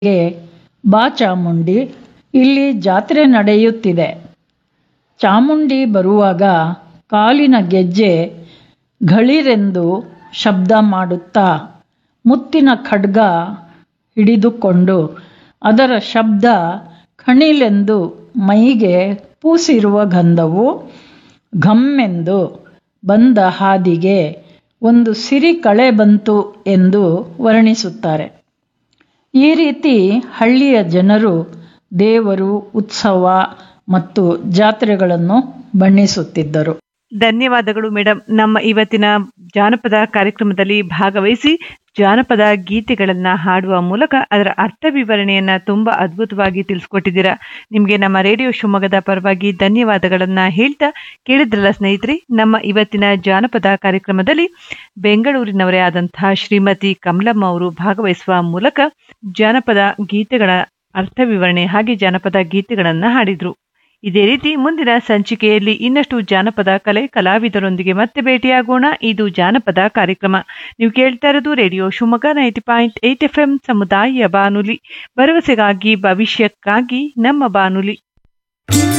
ಗೆ ಬಾ ಚಾಮುಂಡಿ ಇಲ್ಲಿ ಜಾತ್ರೆ ನಡೆಯುತ್ತಿದೆ ಚಾಮುಂಡಿ ಬರುವಾಗ ಕಾಲಿನ ಗೆಜ್ಜೆ ಘಳಿರೆಂದು ಶಬ್ದ ಮಾಡುತ್ತಾ ಮುತ್ತಿನ ಖಡ್ಗ ಹಿಡಿದುಕೊಂಡು ಅದರ ಶಬ್ದ ಖಣಿಲೆಂದು ಮೈಗೆ ಪೂಸಿರುವ ಗಂಧವು ಘಮ್ಮೆಂದು ಬಂದ ಹಾದಿಗೆ ಒಂದು ಸಿರಿ ಕಳೆ ಬಂತು ಎಂದು ವರ್ಣಿಸುತ್ತಾರೆ ಈ ರೀತಿ ಹಳ್ಳಿಯ ಜನರು ದೇವರು ಉತ್ಸವ ಮತ್ತು ಜಾತ್ರೆಗಳನ್ನು ಬಣ್ಣಿಸುತ್ತಿದ್ದರು ಧನ್ಯವಾದಗಳು ಮೇಡಮ್ ನಮ್ಮ ಇವತ್ತಿನ ಜಾನಪದ ಕಾರ್ಯಕ್ರಮದಲ್ಲಿ ಭಾಗವಹಿಸಿ ಜಾನಪದ ಗೀತೆಗಳನ್ನ ಹಾಡುವ ಮೂಲಕ ಅದರ ಅರ್ಥ ವಿವರಣೆಯನ್ನ ತುಂಬಾ ಅದ್ಭುತವಾಗಿ ತಿಳಿಸ್ಕೊಟ್ಟಿದ್ದೀರಾ ನಿಮಗೆ ನಮ್ಮ ರೇಡಿಯೋ ಶಿವಮೊಗ್ಗದ ಪರವಾಗಿ ಧನ್ಯವಾದಗಳನ್ನ ಹೇಳ್ತಾ ಕೇಳಿದ್ರಲ್ಲ ಸ್ನೇಹಿತರೆ ನಮ್ಮ ಇವತ್ತಿನ ಜಾನಪದ ಕಾರ್ಯಕ್ರಮದಲ್ಲಿ ಬೆಂಗಳೂರಿನವರೇ ಆದಂತಹ ಶ್ರೀಮತಿ ಕಮಲಮ್ಮ ಅವರು ಭಾಗವಹಿಸುವ ಮೂಲಕ ಜಾನಪದ ಗೀತೆಗಳ ಅರ್ಥ ವಿವರಣೆ ಹಾಗೆ ಜಾನಪದ ಗೀತೆಗಳನ್ನ ಹಾಡಿದ್ರು ಇದೇ ರೀತಿ ಮುಂದಿನ ಸಂಚಿಕೆಯಲ್ಲಿ ಇನ್ನಷ್ಟು ಜಾನಪದ ಕಲೆ ಕಲಾವಿದರೊಂದಿಗೆ ಮತ್ತೆ ಭೇಟಿಯಾಗೋಣ ಇದು ಜಾನಪದ ಕಾರ್ಯಕ್ರಮ ನೀವು ಕೇಳ್ತಾ ಇರೋದು radio Shivamogga ninety point eight F M ಸಮುದಾಯ ಬಾನುಲಿ ಭರವಸೆಗಾಗಿ ಭವಿಷ್ಯಕ್ಕಾಗಿ ನಮ್ಮ ಬಾನುಲಿ